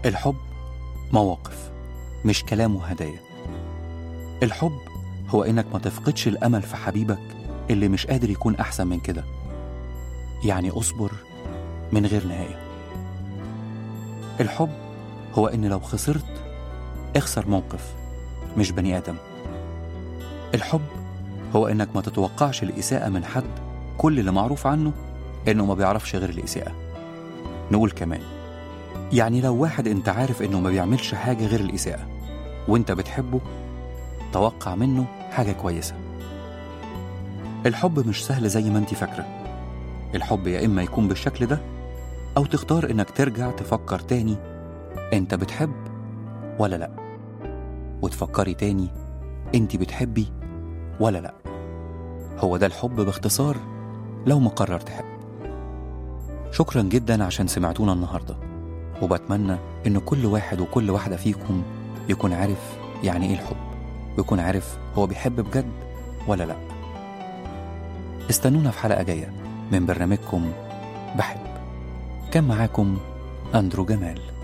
الحب مواقف مش كلام وهدايا الحب هو إنك ما تفقدش الأمل في حبيبك اللي مش قادر يكون أحسن من كده يعني أصبر من غير نهاية الحب هو إن لو خسرت اخسر موقف مش بني آدم الحب هو إنك ما تتوقعش الإساءة من حد كل اللي معروف عنه إنه ما بيعرفش غير الإساءة نقول كمان يعني لو واحد انت عارف انه ما بيعملش حاجة غير الإساءة وانت بتحبه توقع منه حاجة كويسة الحب مش سهل زي ما انت فاكرة الحب يا إما يكون بالشكل ده أو تختار إنك ترجع تفكر تاني انت بتحب ولا لأ وتفكري تاني انت بتحبي ولا لأ هو ده الحب باختصار لو مقرر تحب شكرا جدا عشان سمعتونا النهارده وبتمنى إن كل واحد وكل واحدة فيكم يكون عارف يعني إيه الحب ويكون عارف هو بيحب بجد ولا لأ استنونا في حلقة جاية من برنامجكم بحب كان معاكم أندرو جمال